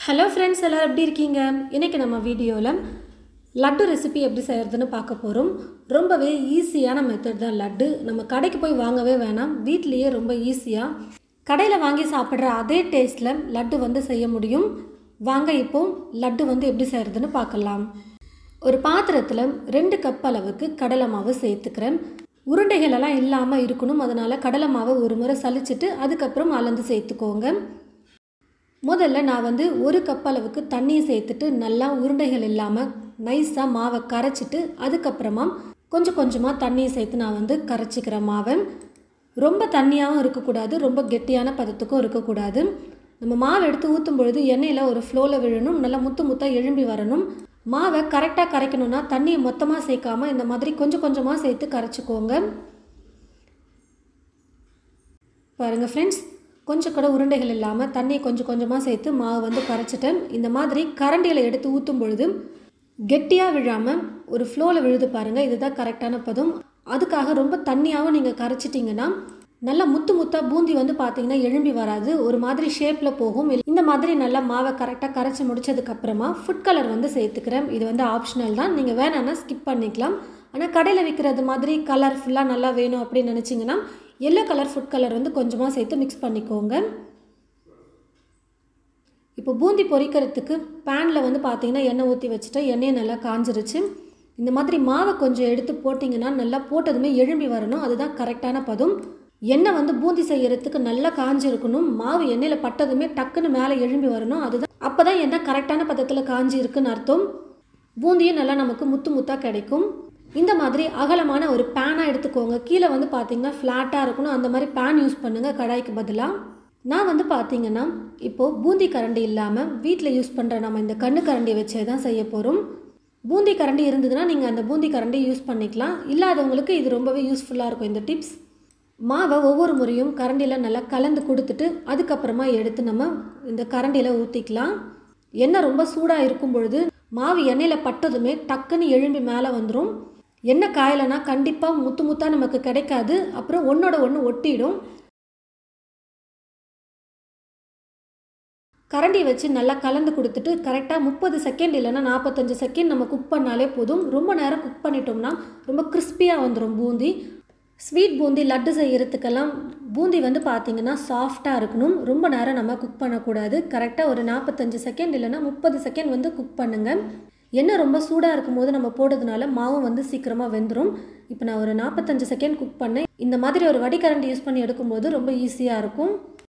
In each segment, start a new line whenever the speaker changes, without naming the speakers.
hello friends எல்லோரும் எப்படி இருக்கீங்க இன்றைக்கி நம்ம வீடியோவில் லட்டு ரெசிபி எப்படி செய்கிறதுன்னு பார்க்க போகிறோம் ரொம்பவே ஈஸியான மெத்தட் தான் லட்டு நம்ம கடைக்கு போய் வாங்கவே வேணாம் வீட்லேயே ரொம்ப ஈஸியாக கடையில் வாங்கி சாப்பிட்ற அதே டேஸ்ட்டில் லட்டு வந்து செய்ய முடியும் வாங்க இப்போ லட்டு வந்து எப்படி செய்கிறதுன்னு பார்க்கலாம் ஒரு பாத்திரத்தில் ரெண்டு கப் அளவுக்கு கடலை மாவு சேர்த்துக்கிறேன் உருண்டைகள் எல்லாம் இல்லாமல் இருக்கணும் அதனால் கடலை மாவை ஒரு முறை சலிச்சிட்டு அதுக்கப்புறம் அளந்து சேர்த்துக்கோங்க முதல்ல நான் வந்து ஒரு கப் அளவுக்கு தண்ணியை சேர்த்துட்டு நல்லா உருண்டைகள் இல்லாமல் நைஸாக மாவை கரைச்சிட்டு அதுக்கப்புறமா கொஞ்சம் கொஞ்சமாக தண்ணியை சேர்த்து நான் வந்து கரைச்சிக்கிறேன் மாவை ரொம்ப தண்ணியாகவும் இருக்கக்கூடாது ரொம்ப கெட்டியான பதத்துக்கும் இருக்கக்கூடாது நம்ம மாவை எடுத்து ஊற்றும் பொழுது எண்ணெயில் ஒரு ஃப்ளோவில் விழணும் நல்லா முத்து முத்தாக எழும்பி வரணும் மாவை கரெக்டாக கரைக்கணும்னா தண்ணியை மொத்தமாக சேர்க்காம இந்த மாதிரி கொஞ்சம் கொஞ்சமாக சேர்த்து கரைச்சிக்கோங்க பாருங்கள் ஃப்ரெண்ட்ஸ் கொஞ்சம் கூட உருண்டைகள் இல்லாமல் தண்ணியை கொஞ்சம் கொஞ்சமாக சேர்த்து மாவு வந்து கரைச்சிட்டேன் இந்த மாதிரி கரண்டியில் எடுத்து ஊற்றும் பொழுது கெட்டியாக விழாமல் ஒரு ஃப்ளோவில் விழுது பாருங்கள் இதுதான் கரெக்டான பதம் அதுக்காக ரொம்ப தண்ணியாகவும் நீங்கள் கரைச்சிட்டிங்கன்னா நல்லா முத்து முத்தாக பூந்தி வந்து பார்த்தீங்கன்னா எழும்பி வராது ஒரு மாதிரி ஷேப்பில் போகும் இந்த மாதிரி நல்லா மாவை கரெக்டாக கரைச்சி முடிச்சதுக்கப்புறமா ஃபுட் கலர் வந்து சேர்த்துக்கிறேன் இது வந்து ஆப்ஷனல் தான் நீங்கள் வேணான்னா ஸ்கிப் பண்ணிக்கலாம் ஆனால் கடையில் விற்கிறது மாதிரி கலர்ஃபுல்லாக நல்லா வேணும் அப்படின்னு நினச்சிங்கன்னா எல்லோ கலர் ஃபுட் கலர் வந்து கொஞ்சமாக சேர்த்து மிக்ஸ் பண்ணிக்கோங்க இப்போ பூந்தி பொரிக்கிறதுக்கு பேனில் வந்து பார்த்தீங்கன்னா எண்ணெய் ஊற்றி வச்சுட்டு எண்ணெயை நல்லா காஞ்சிருச்சு இந்த மாதிரி மாவை கொஞ்சம் எடுத்து போட்டிங்கன்னா நல்லா போட்டதுமே எழும்பி வரணும் அதுதான் கரெக்டான பதம் எண்ணெய் வந்து பூந்தி செய்யறதுக்கு நல்லா காஞ்சிருக்கணும் மாவு எண்ணெயில் பட்டதுமே டக்குன்னு மேலே எழும்பி வரணும் அதுதான் அப்போ தான் எண்ணெய் கரெக்டான பதத்தில் காஞ்சி இருக்குன்னு அர்த்தம் பூந்தியும் நல்லா நமக்கு முத்து முத்தாக கிடைக்கும் இந்த மாதிரி அகலமான ஒரு பேனாக எடுத்துக்கோங்க கீழே வந்து பார்த்தீங்கன்னா ஃப்ளாட்டாக இருக்கணும் அந்த மாதிரி பேன் யூஸ் பண்ணுங்கள் கடாய்க்கு பதிலாக நான் வந்து பார்த்தீங்கன்னா இப்போது பூந்தி கரண்டி இல்லாமல் வீட்டில் யூஸ் பண்ணுற நம்ம இந்த கண்ணு கரண்டி வச்சே தான் செய்ய போகிறோம் பூந்தி கரண்டி இருந்ததுன்னா நீங்கள் அந்த பூந்தி கரண்டி யூஸ் பண்ணிக்கலாம் இல்லாதவங்களுக்கு இது ரொம்பவே யூஸ்ஃபுல்லாக இருக்கும் இந்த டிப்ஸ் மாவை ஒவ்வொரு முறையும் கரண்டியில் நல்லா கலந்து கொடுத்துட்டு அதுக்கப்புறமா எடுத்து நம்ம இந்த கரண்டியில் ஊற்றிக்கலாம் எண்ணெய் ரொம்ப சூடாக இருக்கும் பொழுது மாவு எண்ணெயில் பட்டதுமே டக்குன்னு எழும்பி மேலே வந்துடும் எண்ணெய் காயலைன்னா கண்டிப்பாக முத்து முத்தாக நமக்கு கிடைக்காது அப்புறம் ஒன்றோட ஒன்று ஒட்டிடும் கரண்டியை வச்சு நல்லா கலந்து கொடுத்துட்டு கரெக்டாக முப்பது செகண்ட் இல்லைன்னா நாற்பத்தஞ்சு செகண்ட் நம்ம குக் பண்ணாலே போதும் ரொம்ப நேரம் குக் பண்ணிட்டோம்னா ரொம்ப கிறிஸ்பியாக வந்துடும் பூந்தி ஸ்வீட் பூந்தி லட்டு செய்கிறதுக்கெல்லாம் பூந்தி வந்து பார்த்திங்கன்னா சாஃப்டாக இருக்கணும் ரொம்ப நேரம் நம்ம குக் பண்ணக்கூடாது கரெக்டாக ஒரு நாற்பத்தஞ்சு செகண்ட் இல்லைன்னா முப்பது செகண்ட் வந்து குக் பண்ணுங்கள் எண்ணெய் ரொம்ப சூடாக இருக்கும்போது நம்ம போடுறதுனால மாவும் வந்து சீக்கிரமாக வெந்துடும் இப்போ நான் ஒரு நாற்பத்தஞ்சு செகண்ட் குக் பண்ணேன் இந்த மாதிரி ஒரு வடிகரண்டி யூஸ் பண்ணி எடுக்கும்போது ரொம்ப ஈஸியாக இருக்கும்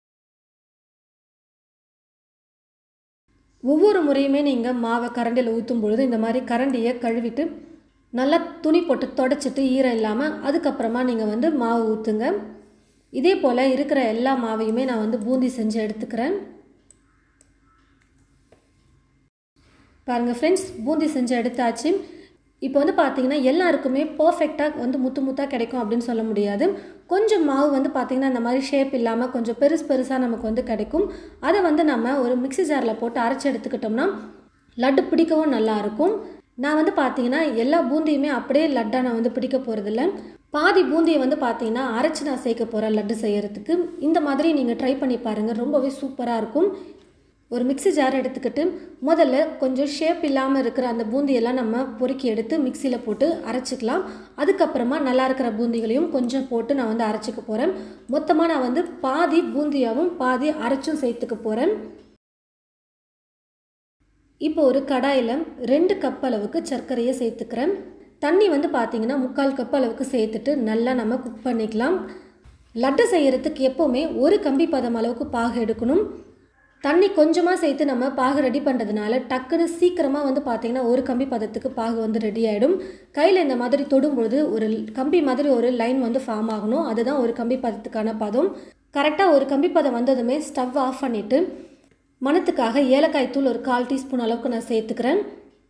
ஒவ்வொரு முறையுமே நீங்கள் மாவை கரண்டியில் ஊற்றும் பொழுது இந்த மாதிரி கரண்டியை கழுவிட்டு நல்லா துணி போட்டு தொடச்சிட்டு ஈரம் இல்லாமல் அதுக்கப்புறமா நீங்கள் வந்து மாவு ஊற்றுங்க இதே போல் இருக்கிற எல்லா மாவையுமே நான் வந்து பூந்தி செஞ்சு எடுத்துக்கிறேன் பாருங்கள் ஃப்ரெண்ட்ஸ் பூந்தி செஞ்சு எடுத்தாச்சு இப்போ வந்து பார்த்தீங்கன்னா எல்லாருக்குமே பர்ஃபெக்டாக வந்து முத்து முத்தாக கிடைக்கும் அப்படின்னு சொல்ல முடியாது கொஞ்சம் மாவு வந்து பார்த்திங்கன்னா இந்த மாதிரி ஷேப் இல்லாமல் கொஞ்சம் பெருசு பெருசாக நமக்கு வந்து கிடைக்கும் அதை வந்து நம்ம ஒரு மிக்சி ஜாரில் போட்டு அரைச்சி எடுத்துக்கிட்டோம்னா லட்டு பிடிக்கவும் நல்லாயிருக்கும் நான் வந்து பார்த்தீங்கன்னா எல்லா பூந்தியுமே அப்படியே லட்டாக நான் வந்து பிடிக்க போகிறதில்ல பாதி பூந்தியை வந்து பார்த்தீங்கன்னா அரைச்சி நான் சேர்க்க போகிறேன் லட்டு செய்கிறதுக்கு இந்த மாதிரி நீங்கள் ட்ரை பண்ணி பாருங்கள் ரொம்பவே சூப்பராக இருக்கும் ஒரு மிக்சி ஜார் எடுத்துக்கிட்டு முதல்ல கொஞ்சம் ஷேப் இல்லாமல் இருக்கிற அந்த பூந்தியெல்லாம் நம்ம பொறுக்கி எடுத்து மிக்சியில் போட்டு அரைச்சிக்கலாம் அதுக்கப்புறமா நல்லா இருக்கிற பூந்திகளையும் கொஞ்சம் போட்டு நான் வந்து அரைச்சிக்க போகிறேன் மொத்தமாக நான் வந்து பாதி பூந்தியாகவும் பாதி அரைச்சும் சேர்த்துக்க போகிறேன் இப்போ ஒரு கடாயில் ரெண்டு கப் அளவுக்கு சர்க்கரையை சேர்த்துக்கிறேன் தண்ணி வந்து பார்த்திங்கன்னா முக்கால் கப் அளவுக்கு சேர்த்துட்டு நல்லா நம்ம குக் பண்ணிக்கலாம் லட்டு செய்கிறதுக்கு எப்போவுமே ஒரு கம்பி பதம் அளவுக்கு பாகு எடுக்கணும் தண்ணி கொஞ்சமாக சேர்த்து நம்ம பாகு ரெடி பண்ணுறதுனால டக்குன்னு சீக்கிரமாக வந்து பார்த்திங்கன்னா ஒரு கம்பி பதத்துக்கு பாகு வந்து ரெடி ஆகிடும் கையில் இந்த மாதிரி தொடும்பொழுது ஒரு கம்பி மாதிரி ஒரு லைன் வந்து ஃபார்ம் ஆகணும் அதுதான் ஒரு கம்பி பதத்துக்கான பதம் கரெக்டாக ஒரு கம்பி பதம் வந்ததுமே ஸ்டவ் ஆஃப் பண்ணிவிட்டு மணத்துக்காக ஏலக்காய் தூள் ஒரு கால் டீஸ்பூன் அளவுக்கு நான் சேர்த்துக்கிறேன்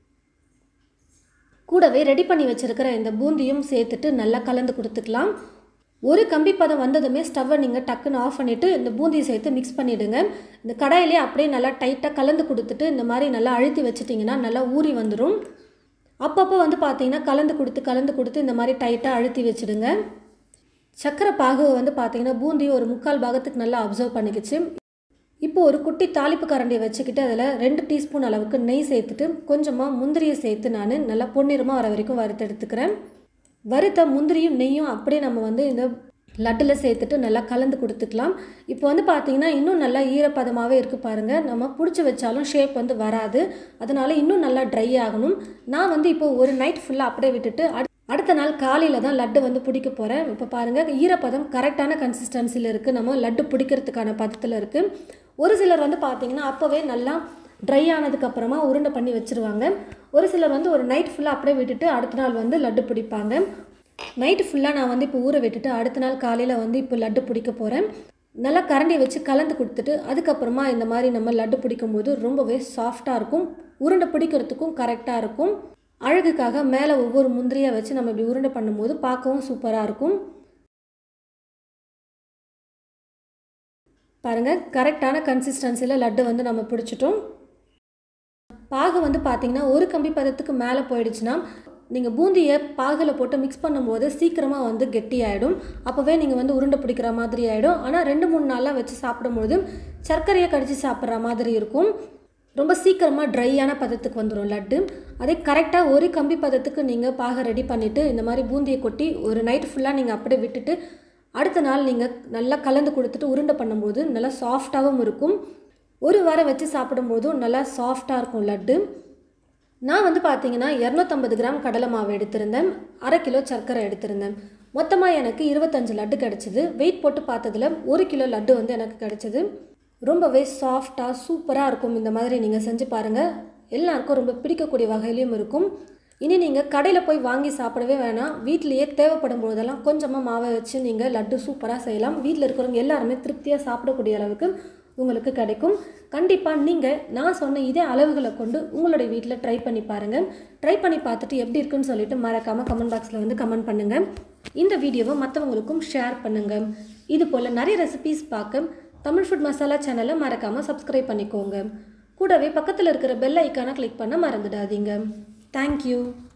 கூடவே ரெடி பண்ணி வச்சுருக்கிற இந்த பூந்தியும் சேர்த்துட்டு நல்லா கலந்து கொடுத்துக்கலாம் ஒரு கம்பி பதம் வந்ததுமே ஸ்டவ்வை நீங்கள் டக்குன்னு ஆஃப் பண்ணிவிட்டு இந்த பூந்தியை சேர்த்து மிக்ஸ் பண்ணிவிடுங்க இந்த கடாயிலே அப்படியே நல்லா டைட்டாக கலந்து கொடுத்துட்டு இந்த மாதிரி நல்லா அழுத்தி வச்சிட்டிங்கன்னா நல்லா ஊறி வந்துடும் அப்பப்போ வந்து பார்த்தீங்கன்னா கலந்து கொடுத்து கலந்து கொடுத்து இந்த மாதிரி டைட்டாக அழுத்தி வச்சுடுங்க சக்கரை பாகு வந்து பார்த்தீங்கன்னா பூந்தி ஒரு முக்கால் பாகத்துக்கு நல்லா அப்சர்வ் பண்ணிக்கிச்சு இப்போ ஒரு குட்டி தாளிப்பு கரண்டியை வச்சுக்கிட்டு அதில் ரெண்டு டீஸ்பூன் அளவுக்கு நெய் சேர்த்துட்டு கொஞ்சமாக முந்திரியை சேர்த்து நான் நல்லா பொன்னிறமாக வர வரைக்கும் வறுத்து எடுத்துக்கிறேன் வறுத்த முந்திரியும் நெய்யும் அப்படியே நம்ம வந்து இந்த லட்டில் சேர்த்துட்டு நல்லா கலந்து கொடுத்துக்கலாம் இப்போ வந்து பார்த்தீங்கன்னா இன்னும் நல்லா ஈரப்பதமாகவே இருக்குது பாருங்கள் நம்ம பிடிச்சி வச்சாலும் ஷேப் வந்து வராது அதனால இன்னும் நல்லா ட்ரை ஆகணும் நான் வந்து இப்போ ஒரு நைட் ஃபுல்லாக அப்படியே விட்டுட்டு அடு அடுத்த நாள் காலையில் தான் லட்டு வந்து பிடிக்க போகிறேன் இப்போ பாருங்கள் ஈரப்பதம் கரெக்டான கன்சிஸ்டன்சியில் இருக்குது நம்ம லட்டு பிடிக்கிறதுக்கான பதத்தில் இருக்குது ஒரு சிலர் வந்து பார்த்தீங்கன்னா அப்போவே நல்லா ட்ரை ஆனதுக்கப்புறமா உருண்டை பண்ணி வச்சுருவாங்க ஒரு சிலர் வந்து ஒரு நைட் ஃபுல்லாக அப்படியே விட்டுட்டு அடுத்த நாள் வந்து லட்டு பிடிப்பாங்க நைட்டு ஃபுல்லாக நான் வந்து இப்போ ஊற விட்டுட்டு அடுத்த நாள் காலையில் வந்து இப்போ லட்டு பிடிக்க போகிறேன் நல்லா கரண்டி வச்சு கலந்து கொடுத்துட்டு அதுக்கப்புறமா இந்த மாதிரி நம்ம லட்டு பிடிக்கும் போது ரொம்பவே சாஃப்டாக இருக்கும் உருண்டை பிடிக்கிறதுக்கும் கரெக்டாக இருக்கும் அழகுக்காக மேலே ஒவ்வொரு முந்திரியாக வச்சு நம்ம இப்படி உருண்டை பண்ணும்போது பார்க்கவும் சூப்பராக இருக்கும் பாருங்கள் கரெக்டான கன்சிஸ்டன்சியில் லட்டு வந்து நம்ம பிடிச்சிட்டோம் பாகு வந்து பார்த்திங்கன்னா ஒரு கம்பி பதத்துக்கு மேலே போயிடுச்சுன்னா நீங்கள் பூந்தியை பாகில் போட்டு மிக்ஸ் பண்ணும்போது சீக்கிரமாக வந்து கெட்டியாயிடும் அப்போவே நீங்கள் வந்து உருண்டை பிடிக்கிற மாதிரி ஆகிடும் ஆனால் ரெண்டு மூணு நாளாக வச்சு சாப்பிடும்போது சர்க்கரையை கடிச்சு சாப்பிட்ற மாதிரி இருக்கும் ரொம்ப சீக்கிரமாக ட்ரையான பதத்துக்கு வந்துடும் லட்டு அதே கரெக்டாக ஒரு கம்பி பதத்துக்கு நீங்கள் பாகை ரெடி பண்ணிவிட்டு இந்த மாதிரி பூந்தியை கொட்டி ஒரு நைட் ஃபுல்லாக நீங்கள் அப்படியே விட்டுட்டு அடுத்த நாள் நீங்கள் நல்லா கலந்து கொடுத்துட்டு உருண்டை பண்ணும்போது நல்லா சாஃப்டாகவும் இருக்கும் ஒரு வாரம் வச்சு சாப்பிடும்போதும் நல்லா சாஃப்டாக இருக்கும் லட்டு நான் வந்து பார்த்தீங்கன்னா இரநூத்தம்பது கிராம் கடலை மாவு எடுத்திருந்தேன் அரை கிலோ சர்க்கரை எடுத்திருந்தேன் மொத்தமாக எனக்கு இருபத்தஞ்சு லட்டு கிடச்சிது வெயிட் போட்டு பார்த்ததுல ஒரு கிலோ லட்டு வந்து எனக்கு கிடச்சிது ரொம்பவே சாஃப்டாக சூப்பராக இருக்கும் இந்த மாதிரி நீங்கள் செஞ்சு பாருங்கள் எல்லாருக்கும் ரொம்ப பிடிக்கக்கூடிய வகையிலையும் இருக்கும் இனி நீங்கள் கடையில் போய் வாங்கி சாப்பிடவே வேணாம் வீட்லேயே தேவைப்படும் போதெல்லாம் கொஞ்சமாக மாவை வச்சு நீங்கள் லட்டு சூப்பராக செய்யலாம் வீட்டில் இருக்கிறவங்க எல்லாருமே திருப்தியாக சாப்பிடக்கூடிய அளவுக்கு உங்களுக்கு கிடைக்கும் கண்டிப்பாக நீங்கள் நான் சொன்ன இதே அளவுகளை கொண்டு உங்களுடைய வீட்டில் ட்ரை பண்ணி பாருங்கள் ட்ரை பண்ணி பார்த்துட்டு எப்படி இருக்குன்னு சொல்லிட்டு மறக்காமல் கமெண்ட் பாக்ஸில் வந்து கமெண்ட் பண்ணுங்கள் இந்த வீடியோவை மற்றவங்களுக்கும் ஷேர் பண்ணுங்கள் இது போல் நிறைய ரெசிபீஸ் பார்க்க தமிழ் ஃபுட் மசாலா சேனலை மறக்காமல் சப்ஸ்கிரைப் பண்ணிக்கோங்க கூடவே பக்கத்தில் இருக்கிற பெல் ஐக்கானை கிளிக் பண்ண மறந்துடாதீங்க தேங்க்யூ